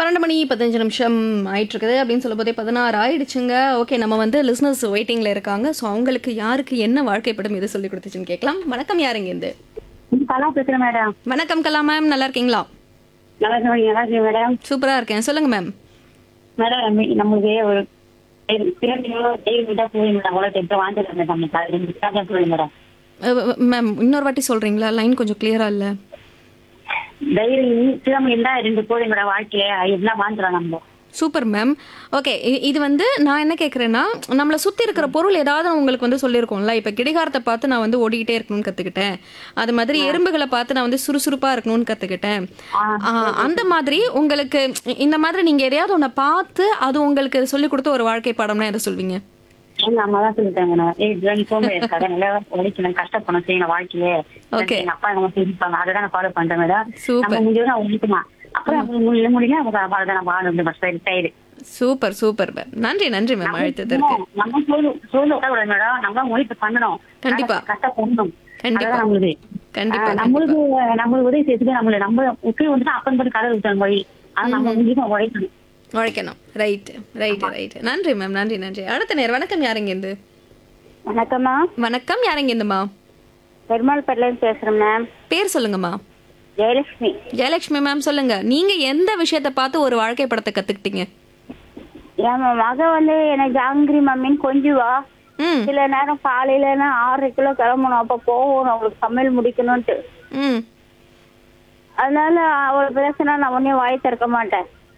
பன்னெண்டு மணி பதினஞ்சு நிமிஷம் ஆயிட்டு இருக்குது அப்படின்னு சொல்லும் போதே பதினாறு ஆயிடுச்சுங்க ஓகே நம்ம வந்து லிஸ்னஸ் வெயிட்டிங்ல இருக்காங்க ஸோ அவங்களுக்கு யாருக்கு என்ன வாழ்க்கைப்படம் எது சொல்லி கொடுத்துச்சுன்னு கேட்கலாம் வணக்கம் யாருங்க இருந்து கலா பேசுறேன் மேடம் வணக்கம் கலா மேம் நல்லா இருக்கீங்களா நல்லா இருக்கீங்க நல்லா இருக்கீங்க மேடம் சூப்பரா இருக்கேன் சொல்லுங்க மேம் மேடம் நம்ம- நம்மளுக்கு ஒரு பிறகு டெய்லி விட்டா போய் மேடம் அவ்வளோ டெப்ட் வாங்கிட்டு மேடம் நம்ம ரெண்டு விட்டா போய் மேடம் மேம் இன்னொரு வாட்டி சொல்றீங்களா லைன் கொஞ்சம் கிளியரா இல்ல டைரி சிலம்பு இருந்தா ரெண்டு கோழி மேடம் வாழ்க்கையில எல்லாம் வாங்கிக்கலாம் நம்ம சூப்பர் மேம் ஓகே இது வந்து நான் என்ன கேட்குறேன்னா நம்மளை சுற்றி இருக்கிற பொருள் ஏதாவது உங்களுக்கு வந்து சொல்லியிருக்கோம்ல இப்போ கிடிகாரத்தை பார்த்து நான் வந்து ஓடிக்கிட்டே இருக்கணும்னு கற்றுக்கிட்டேன் அது மாதிரி எறும்புகளை பார்த்து நான் வந்து சுறுசுறுப்பாக இருக்கணும்னு கற்றுக்கிட்டேன் அந்த மாதிரி உங்களுக்கு இந்த மாதிரி நீங்கள் எதையாவது ஒன்றை பார்த்து அது உங்களுக்கு சொல்லி கொடுத்த ஒரு வாழ்க்கை பாடம்னா எதை சொல்வீங்க எங்க அம்மா தான் சொல்லிட்டாங்க மேடம் ஏய் ஜோனி போங்க கதை நல்லா உழைக்கணும் கஷ்டப்படணும் செய்யணும் வாழ்க்கையில Okay. எங்க அப்பா நம்ம இருப்பாங்க அதை தான் ஃபாலோ பண்றேன் மேடம் Super. நம்ம முடியும் உழைக்குமா அப்புறம் நம்ம முடியல முடியல அவங்க அவ்வளவுதான் நான் வாழணும் bus side super super ma'am நன்றி நன்றி மேம் அழைத்ததற்கு நம்ம சோழ சோழ உட்கார மேடம் நம்ம முயற்சி பண்ணணும் கண்டிப்பா. கஷ்டப்படணும் கண்டிப்பா. அதுதான் நம்மளுது கண்டிப்பா, ஆஹ் நம்மளுக்கு நம்மளுக்கு உதவி செய்யறதுக்கு நம்மள நம்ம உப்பி வந்து அப்பன் பண்ணி கடை விட்டாங்க வழி ஆனா நம்ம முடியும் உழைக்கணும் உழைக்கணும் ரைட் ரைட் ரைட் நன்றி மேம் நன்றி நன்றி அடுத்த நேரம் வணக்கம் யாருங்க இருந்து வணக்கம்மா வணக்கம் யாருங்க இருந்துமா பெருமாள் பட்டிலேருந்து பேசுறேன் மேம் பேர் சொல்லுங்கம்மா ஜெயலட்சுமி ஜெயலட்சுமி மேம் சொல்லுங்க நீங்க எந்த விஷயத்தை பார்த்து ஒரு வாழ்க்கை படத்தை கத்துக்கிட்டீங்க என் மக வந்து எனக்கு ஜாங்கிரி மம்மின்னு கொஞ்சுவா ம் சில நேரம் காலையிலனா ஆறரை கிலோ கிளம்பணும் அப்ப போகணும் அவளுக்கு சமையல் முடிக்கணும்ட்டு ம் அதனால அவளை பேசினா நான் உடனே வாய் திறக்க மாட்டேன்